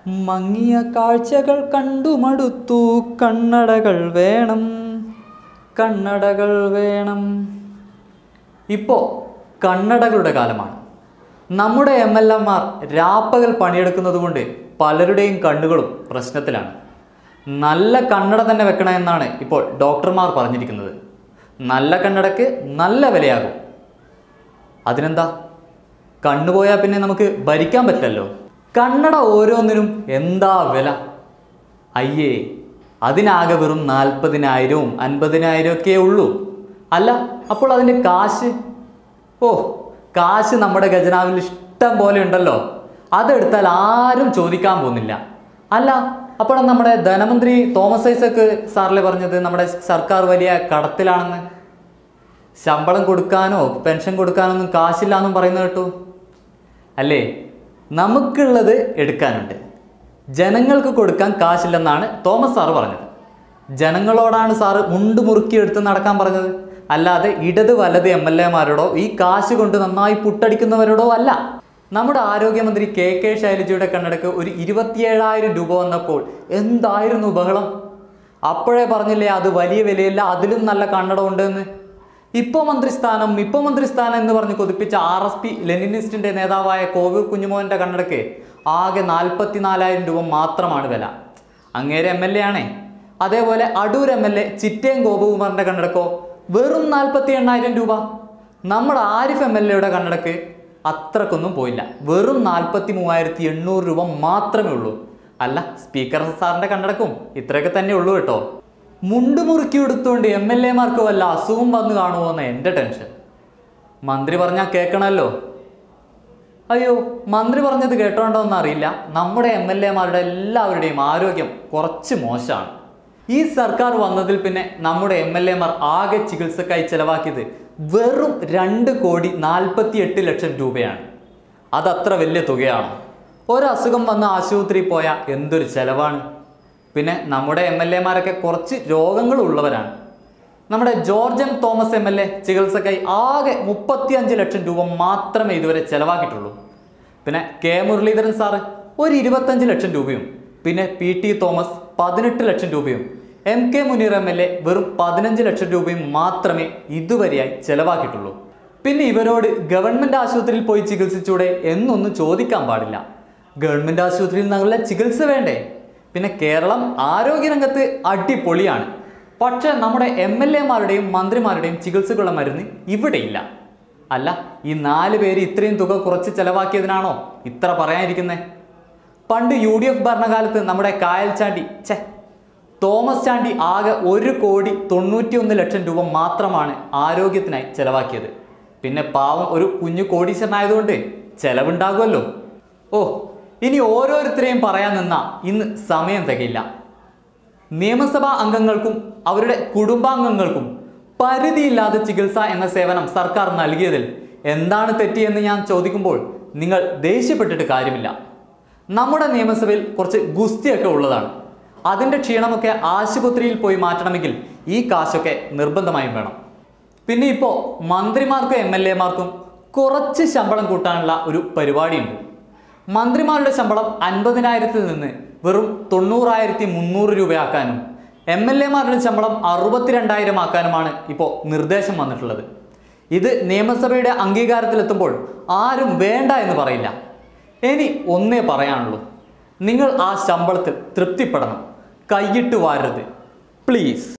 മങ്ങിയ കാഴ്ചകൾ കണ്ടു മടുത്തു കണ്ണടകൾ വേണം കണ്ണടകൾ വേണം ഇപ്പോൾ കണ്ണടകളുടെ കാലമാണ് നമ്മുടെ എം എൽ എമാർ രാപ്പകൽ പണിയെടുക്കുന്നത് കൊണ്ട് പലരുടെയും കണ്ണുകളും പ്രശ്നത്തിലാണ് നല്ല കണ്ണട തന്നെ വെക്കണമെന്നാണ് ഇപ്പോൾ ഡോക്ടർമാർ പറഞ്ഞിരിക്കുന്നത് നല്ല കണ്ണടക്ക് നല്ല വിലയാകും അതിനെന്താ കണ്ണുപോയാൽ പിന്നെ നമുക്ക് ഭരിക്കാൻ പറ്റില്ലല്ലോ കണ്ണട ഓരോന്നിനും എന്താ വില അയ്യേ അതിനാകെ വെറും നാൽപ്പതിനായിരവും അൻപതിനായിരം ഒക്കെ ഉള്ളൂ അല്ല അപ്പോൾ അതിൻ്റെ കാശ് ഓ കാശ് നമ്മുടെ ഖജനാവിൽ ഇഷ്ടം പോലെ ഉണ്ടല്ലോ അതെടുത്താൽ ആരും ചോദിക്കാൻ പോകുന്നില്ല അല്ല അപ്പോൾ നമ്മുടെ ധനമന്ത്രി തോമസ് ഐസക്ക് സാറിലെ പറഞ്ഞത് നമ്മുടെ സർക്കാർ വലിയ കടത്തിലാണെന്ന് ശമ്പളം കൊടുക്കാനോ പെൻഷൻ കൊടുക്കാനോ ഒന്നും കാശില്ല എന്നും പറയുന്നത് കേട്ടു അല്ലേ നമുക്കുള്ളത് എടുക്കാനുണ്ട് ജനങ്ങൾക്ക് കൊടുക്കാൻ കാശില്ലെന്നാണ് തോമസ് സാറ് പറഞ്ഞത് ജനങ്ങളോടാണ് സാറ് മുണ്ട് മുറുക്കി എടുത്ത് നടക്കാൻ പറഞ്ഞത് അല്ലാതെ ഇടത് വലത് എം എൽ എമാരോടോ ഈ കാശ് കൊണ്ട് നന്നായി പുട്ടടിക്കുന്നവരോടോ അല്ല നമ്മുടെ ആരോഗ്യമന്ത്രി കെ കെ ശൈലജയുടെ കണ്ണടക്ക് ഒരു ഇരുപത്തിയേഴായിരം രൂപ വന്നപ്പോൾ എന്തായിരുന്നു ബഹളം അപ്പോഴേ പറഞ്ഞില്ലേ അത് വലിയ വിലയല്ല അതിലും നല്ല കണ്ണട ഉണ്ടെന്ന് ഇപ്പോൾ മന്ത്രിസ്ഥാനം ഇപ്പോൾ മന്ത്രിസ്ഥാനം എന്ന് പറഞ്ഞ് കൊതിപ്പിച്ച ആർ എസ് പി ലെനിനിസ്റ്റിന്റെ നേതാവായ കോവൂർ കുഞ്ഞുമോഹന്റെ കണ്ണടക്ക് ആകെ നാൽപ്പത്തി നാലായിരം രൂപ മാത്രമാണ് വില അങ്ങേരെ എം എൽ എ ആണേ അതേപോലെ Adoor M L A Chittayam ഗോപകുമാറിന്റെ കണ്ണടക്കോ വെറും നാൽപ്പത്തി എണ്ണായിരം രൂപ നമ്മുടെ ആരിഫ് എം എൽ എയുടെ കണ്ണടക്ക് അത്രക്കൊന്നും പോയില്ല വെറും നാൽപ്പത്തി മൂവായിരത്തി എണ്ണൂറ് രൂപ മാത്രമേ ഉള്ളൂ അല്ല സ്പീക്കർ സാറിന്റെ കണ്ണടക്കും ഇത്രയൊക്കെ തന്നെ ഉള്ളൂ കേട്ടോ മുണ്ട് മുറുക്കി എടുത്തുകൊണ്ട് എം എൽ എമാർക്ക് വല്ല അസുഖം വന്നു കാണുമോ എന്ന എൻ്റെ ടെൻഷൻ മന്ത്രി പറഞ്ഞാൽ കേൾക്കണമല്ലോ അയ്യോ മന്ത്രി പറഞ്ഞത് കേട്ടോണ്ടോ എന്ന് അറിയില്ല നമ്മുടെ എം എൽ എമാരുടെ എല്ലാവരുടെയും ആരോഗ്യം കുറച്ച് മോശമാണ് ഈ സർക്കാർ വന്നതിൽ പിന്നെ നമ്മുടെ എം എൽ എമാർ ആകെ ചികിത്സക്കായി ചെലവാക്കിയത് വെറും രണ്ട് കോടി നാൽപ്പത്തി എട്ട് ലക്ഷം രൂപയാണ് അതത്ര വലിയ തുകയാണോ ഒരസുഖം വന്ന് ആശുപത്രിയിൽ പോയാൽ എന്തൊരു ചെലവാണ് പിന്നെ നമ്മുടെ എം എൽ എമാരൊക്കെ കുറച്ച് രോഗങ്ങളുള്ളവരാണ് നമ്മുടെ George M Thomas M L A ചികിത്സക്കായി ആകെ മുപ്പത്തിയഞ്ച് ലക്ഷം രൂപ മാത്രമേ ഇതുവരെ ചെലവാക്കിയിട്ടുള്ളൂ പിന്നെ കെ മുരളീധരൻ സാറ് ഒരു ഇരുപത്തഞ്ച് ലക്ഷം രൂപയും പിന്നെ പി ടി തോമസ് പതിനെട്ട് ലക്ഷം രൂപയും M K Muneer M L A വെറും പതിനഞ്ച് ലക്ഷം രൂപയും മാത്രമേ ഇതുവരെയായി ചെലവാക്കിയിട്ടുള്ളൂ പിന്നെ ഇവരോട് ഗവൺമെന്റ് ആശുപത്രിയിൽ പോയി ചികിത്സിച്ചൂടെ എന്നൊന്നും ചോദിക്കാൻ പാടില്ല ഗവൺമെന്റ് ആശുപത്രിയിൽ നല്ല ചികിത്സ വേണ്ടേ പിന്നെ കേരളം ആരോഗ്യരംഗത്ത് അടിപൊളിയാണ് പക്ഷേ നമ്മുടെ എം എൽ എമാരുടെയും മന്ത്രിമാരുടെയും ചികിത്സക്കുള്ള മരുന്ന് ഇവിടെയില്ല അല്ല ഈ നാല് പേര് ഇത്രയും തുക കുറച്ച് ചെലവാക്കിയതിനാണോ ഇത്ര പറയാനിരിക്കുന്നത് പണ്ട് യു ഡി എഫ് ഭരണകാലത്ത് നമ്മുടെ കായൽ ചാണ്ടി ഛെ തോമസ് ചാണ്ടി ആകെ ഒരു കോടി തൊണ്ണൂറ്റി ഒന്ന് ലക്ഷം രൂപ മാത്രമാണ് ആരോഗ്യത്തിനായി ചെലവാക്കിയത് പിന്നെ പാവം ഒരു കുഞ്ഞു കോടീശ്വരനായതുകൊണ്ട് ചെലവുണ്ടാകുമല്ലോ ഓ ഇനി ഓരോരുത്തരെയും പറയാൻ നിന്നാ ഇന്ന് സമയം തികയില്ല നിയമസഭാ അംഗങ്ങൾക്കും അവരുടെ കുടുംബാംഗങ്ങൾക്കും പരിധിയില്ലാതെ ചികിത്സ എന്ന സേവനം സർക്കാർ നൽകിയതിൽ എന്താണ് തെറ്റിയെന്ന് ഞാൻ ചോദിക്കുമ്പോൾ നിങ്ങൾ ദേഷ്യപ്പെട്ടിട്ട് കാര്യമില്ല നമ്മുടെ നിയമസഭയിൽ കുറച്ച് ഗുസ്തിയൊക്കെ ഉള്ളതാണ് അതിൻ്റെ ക്ഷീണമൊക്കെ ആശുപത്രിയിൽ പോയി മാറ്റണമെങ്കിൽ ഈ കാശൊക്കെ നിർബന്ധമായും വേണം പിന്നെ ഇപ്പോൾ മന്ത്രിമാർക്കും എം എൽ എമാർക്കും കുറച്ച് ശമ്പളം കൂട്ടാനുള്ള ഒരു പരിപാടിയുണ്ട് മന്ത്രിമാരുടെ ശമ്പളം അൻപതിനായിരത്തിൽ നിന്ന് വെറും തൊണ്ണൂറായിരത്തി മുന്നൂറ് രൂപയാക്കാനും എം എൽ എമാരുടെ ശമ്പളം അറുപത്തിരണ്ടായിരം ആക്കാനുമാണ് ഇപ്പോൾ നിർദ്ദേശം വന്നിട്ടുള്ളത് ഇത് നിയമസഭയുടെ അംഗീകാരത്തിലെത്തുമ്പോൾ ആരും വേണ്ട എന്ന് പറയില്ല ഇനി ഒന്നേ പറയാനുള്ളൂ നിങ്ങൾ ആ ശമ്പളത്തിൽ തൃപ്തിപ്പെടണം കൈയിട്ട് വാരരുത് പ്ലീസ്